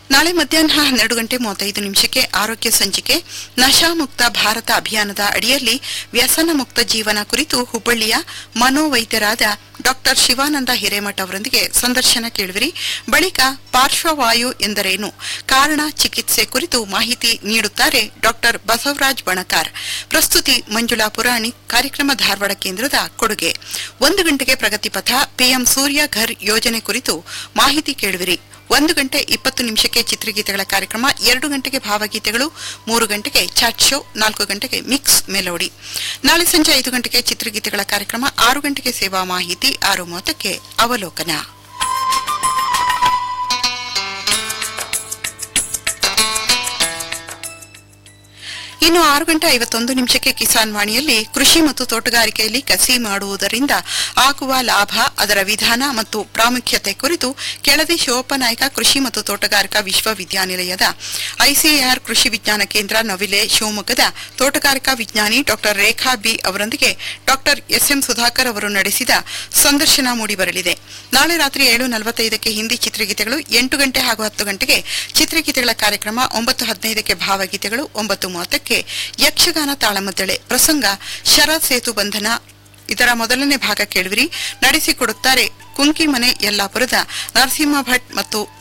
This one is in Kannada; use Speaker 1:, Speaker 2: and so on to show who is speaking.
Speaker 1: ನಾಳೆ ಮಧ್ಯಾಹ್ನ ಹನ್ನೆರಡು ಗಂಟೆ ಮೂವತ್ತೈದು ನಿಮಿಷಕ್ಕೆ ಆರೋಗ್ಯ ಸಂಚಿಕೆ ನಶಾಮುಕ್ತ ಭಾರತ ಅಭಿಯಾನದ ಅಡಿಯಲ್ಲಿ ವ್ಯಸನ ಮುಕ್ತ ಜೀವನ ಕುರಿತು ಹುಬ್ಬಳ್ಳಿಯ ಮನೋವೈದ್ಯರಾದ ಡಾಕ್ಟರ್ ಶಿವಾನಂದ ಹಿರೇಮಠ ಅವರೊಂದಿಗೆ ಸಂದರ್ಶನ ಕೇಳುವಿರಿ ಬಳಿಕ ಪಾರ್ಶ್ವವಾಯು ಎಂದರೇನು ಕಾರಣ ಚಿಕಿತ್ಸೆ ಕುರಿತು ಮಾಹಿತಿ ನೀಡುತ್ತಾರೆ ಡಾಕ್ಟರ್ ಬಸವರಾಜ್ ಬಣಕಾರ್ ಪ್ರಸ್ತುತಿ ಮಂಜುಳಾ ಪುರಾಣಿ ಕಾರ್ಯಕ್ರಮ ಧಾರವಾಡ ಕೇಂದ್ರದ ಕೊಡುಗೆ ಒಂದು ಗಂಟೆಗೆ ಪ್ರಗತಿಪಥ ಪಿಎಂ ಸೂರ್ಯ ಘರ್ ಯೋಜನೆ ಕುರಿತು ಮಾಹಿತಿ ಕೇಳುವಿರಿ ಒಂದು ಗಂಟೆ ಇಪ್ಪತ್ತು ನಿಮಿಷಕ್ಕೆ ಚಿತ್ರಗೀತೆಗಳ ಕಾರ್ಯಕ್ರಮ ಎರಡು ಗಂಟೆಗೆ ಭಾವಗೀತೆಗಳು ಮೂರು ಗಂಟೆಗೆ ಚಾಟ್ ಶೋ ನಾಲ್ಕು ಗಂಟೆಗೆ ಮಿಕ್ಸ್ ಮೆಲೋಡಿ ನಾಳೆ ಸಂಜೆ ಐದು ಗಂಟೆಗೆ ಚಿತ್ರಗೀತೆಗಳ ಕಾರ್ಯಕ್ರಮ ಆರು ಗಂಟೆಗೆ ಸೇವಾ ಮಾಹಿತಿ ಆರು ಮೂವತ್ತಕ್ಕೆ ಅವಲೋಕನ ಇನ್ನು ಆರು ಗಂಟೆ ಐವತ್ತೊಂದು ನಿಮಿಷಕ್ಕೆ ಕಿಸಾನ್ ವಾಣಿಯಲ್ಲಿ ಕೃಷಿ ಮತ್ತು ತೋಟಗಾರಿಕೆಯಲ್ಲಿ ಕಸಿ ಮಾಡುವುದರಿಂದ ಆಗುವ ಲಾಭ ಅದರ ವಿಧಾನ ಮತ್ತು ಪ್ರಾಮುಖ್ಯತೆ ಕುರಿತು ಕೆಳದಿ ಶಿವಪ್ಪನಾಯಕ ಕೃಷಿ ಮತ್ತು ತೋಟಗಾರಿಕಾ ವಿಶ್ವವಿದ್ಯಾನಿಲಯದ ಐಸಿಎಆರ್ ಕೃಷಿ ವಿಜ್ಞಾನ ಕೇಂದ್ರ ನವಿಲೆ ಶಿವಮೊಗ್ಗದ ತೋಟಗಾರಿಕಾ ವಿಜ್ಞಾನಿ ಡಾಕ್ಟರ್ ರೇಖಾ ಬಿ ಅವರೊಂದಿಗೆ ಡಾಕ್ಟರ್ ಎಸ್ಎಂ ಸುಧಾಕರ್ ಅವರು ನಡೆಸಿದ ಸಂದರ್ಶನ ಮೂಡಿಬರಲಿದೆ ನಾಳೆ ರಾತ್ರಿ ಏಳು ನಲವತ್ತೈದಕ್ಕೆ ಹಿಂದಿ ಚಿತ್ರಗೀತೆಗಳು ಎಂಟು ಗಂಟೆ ಹಾಗೂ ಹತ್ತು ಗಂಟೆಗೆ ಚಿತ್ರಗೀತೆಗಳ ಕಾರ್ಯಕ್ರಮ ಒಂಬತ್ತು ಹದಿನೈದಕ್ಕೆ ಭಾವಗೀತೆಗಳು ಒಂಬತ್ತು ಮೂವತ್ತಕ್ಕೆ ಯಕ್ಷಗಾನ ತಾಳಮದ್ದಳೆ ಪ್ರಸಂಗ ಶರತ್ ಸೇತು ಬಂಧನ ಇದರ ಮೊದಲನೇ ಭಾಗ ಕೇಳುವಿರಿ ನಡೆಸಿಕೊಡುತ್ತಾರೆ ಕುಂಕಿಮನೆ ಯಲ್ಲಾಪುರದ ನರಸಿಂಹ ಭಟ್ ಮತ್ತು